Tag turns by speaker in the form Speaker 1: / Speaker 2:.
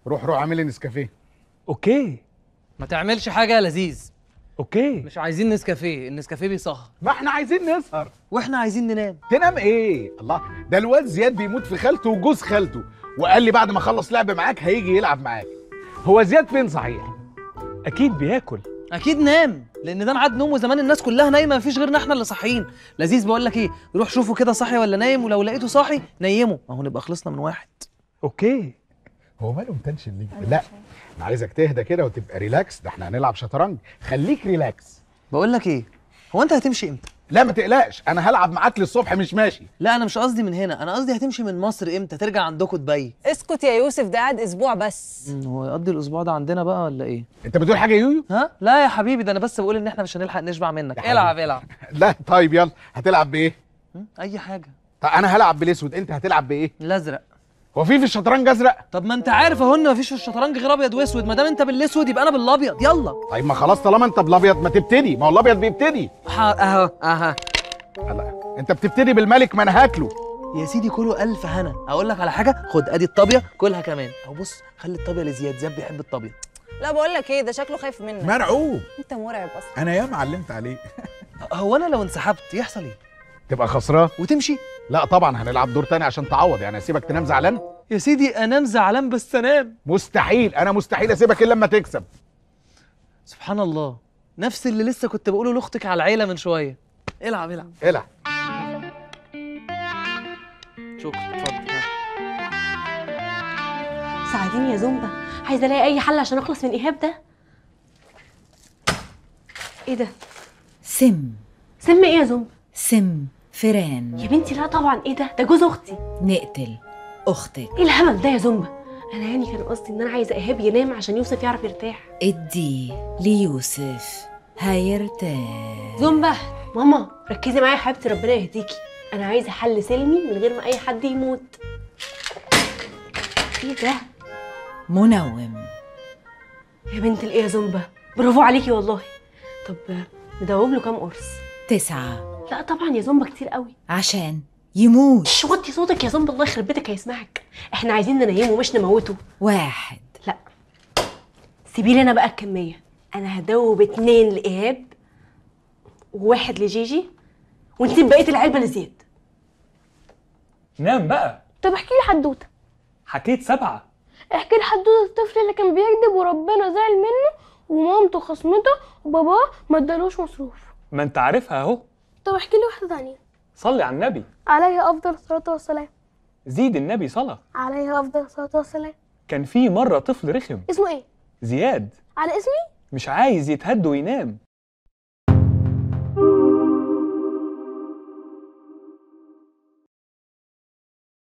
Speaker 1: روح روح اعمل لي نسكافيه
Speaker 2: اوكي
Speaker 3: ما تعملش حاجه يا لذيذ
Speaker 2: اوكي
Speaker 3: مش عايزين نسكافيه النسكافيه بيسهر
Speaker 1: ما احنا عايزين نسهر
Speaker 3: واحنا عايزين ننام
Speaker 1: تنام ايه الله ده الواد زياد بيموت في خالته وجوز خالته وقال لي بعد ما اخلص لعب معاك هيجي يلعب معاك هو زياد فين صحيح
Speaker 2: اكيد بياكل
Speaker 3: اكيد نام لان ده ميعاد نوم وزمان الناس كلها نايمه مفيش غيرنا احنا اللي صاحيين لذيذ بقول لك ايه روح شوفه كده صاحي ولا نايم ولو لقيته صاحي نيمه اهو نبقى خلصنا من واحد
Speaker 2: اوكي
Speaker 1: هو ماله متنشن ليه لا انا عايزك تهدى كده وتبقى ريلاكس ده احنا هنلعب شطرنج خليك ريلاكس
Speaker 3: بقول لك ايه هو انت هتمشي امتى
Speaker 1: لا ما تقلقش انا هلعب معاك للصبح مش ماشي
Speaker 3: لا انا مش قصدي من هنا انا قصدي هتمشي من مصر امتى ترجع عندكم دبي
Speaker 4: اسكت يا يوسف ده قاعد اسبوع بس
Speaker 3: مم، هو يقضي الاسبوع ده عندنا بقى ولا ايه
Speaker 1: انت بتقول حاجه يا يويو
Speaker 3: ها لا يا حبيبي ده انا بس بقول ان احنا مش هنلحق نشبع منك
Speaker 1: حبيبي.
Speaker 3: العب العب
Speaker 1: لا طيب يلا هتلعب بايه
Speaker 3: مم، اي حاجه
Speaker 1: طب انا هلعب بالاسود انت هتلعب بايه
Speaker 3: الازرق
Speaker 1: هو في في الشطرنج ازرق
Speaker 3: طب ما انت عارف اهو ان مفيش في الشطرنج غير ابيض واسود ما دام انت بالاسود يبقى انا بالابيض يلا
Speaker 1: طيب ما خلاص طالما انت بالابيض ما تبتدي ما هو الابيض بيبتدي
Speaker 3: ح- اهو اها
Speaker 1: لا. انت بتبتدي بالملك ما انا هاكله
Speaker 3: يا سيدي كله الف هنا اقول لك على حاجه خد ادي الطابيه كلها كمان او بص خلي الطابيه لزياد زياد بيحب الطابيه
Speaker 4: لا بقول لك ايه ده شكله خايف منك
Speaker 5: مرعوب
Speaker 4: انت مرعب اصلا
Speaker 5: انا ياما علمت عليه
Speaker 3: هو انا لو انسحبت يحصل ايه
Speaker 1: تبقى خسران
Speaker 3: وتمشي
Speaker 1: لا طبعا هنلعب دور تاني عشان تعوض يعني اسيبك تنام زعلان
Speaker 3: يا سيدي انام زعلان بس انام
Speaker 1: مستحيل انا مستحيل اسيبك الا لما تكسب
Speaker 3: سبحان الله نفس اللي لسه كنت بقوله لاختك على العيله من شويه العب العب
Speaker 1: العب
Speaker 3: شكرا اتفضل ها.
Speaker 6: ساعديني يا زومبا عايزه الاقي اي حل عشان اخلص من ايهاب ده ايه ده
Speaker 7: سم
Speaker 6: سم ايه يا زومبا
Speaker 7: سم فران
Speaker 6: يا بنتي لا طبعا ايه ده ده جوز اختي
Speaker 7: نقتل أختك
Speaker 6: ايه الهبل ده يا زومبا انا يعني كان قصدي ان انا عايزه ايهاب ينام عشان يوسف يعرف يرتاح
Speaker 7: ادي ليوسف هيرتاح
Speaker 6: زومبا ماما ركزي معايا يا حبيبتي ربنا يهديكي انا عايزه حل سلمي من غير ما اي حد يموت ايه ده
Speaker 7: منوم
Speaker 6: يا بنت الايه يا زومبا برافو عليكي والله طب ندوب له كام قرص
Speaker 7: تسعة
Speaker 6: لا طبعا يا زومبا كتير قوي
Speaker 7: عشان يموت
Speaker 6: شش وطي صوتك يا زومبا الله يخرب بيتك هيسمعك احنا عايزين ننيمه مش نموته
Speaker 7: واحد
Speaker 6: لا سيبي لي انا بقى الكميه انا هدوب اتنين لايهاب وواحد لجيجي ونسيب بقيه العلبه لزياد
Speaker 2: نام بقى
Speaker 8: طب احكي لي حدوته
Speaker 2: حكيت سبعة
Speaker 8: احكي لي حدوته الطفل اللي كان بيكذب وربنا زعل منه ومامته خصمته وباباه ما ادالوش مصروف
Speaker 2: ما انت عارفها اهو
Speaker 8: طب احكي لي واحده ثانيه
Speaker 2: صلي على النبي
Speaker 8: عليه افضل الصلاه والسلام
Speaker 2: زيد النبي صلاة
Speaker 8: عليه افضل الصلاه والسلام
Speaker 2: كان في مرة طفل رخم
Speaker 8: اسمه ايه
Speaker 2: زياد
Speaker 8: على اسمي
Speaker 2: مش عايز يتهد وينام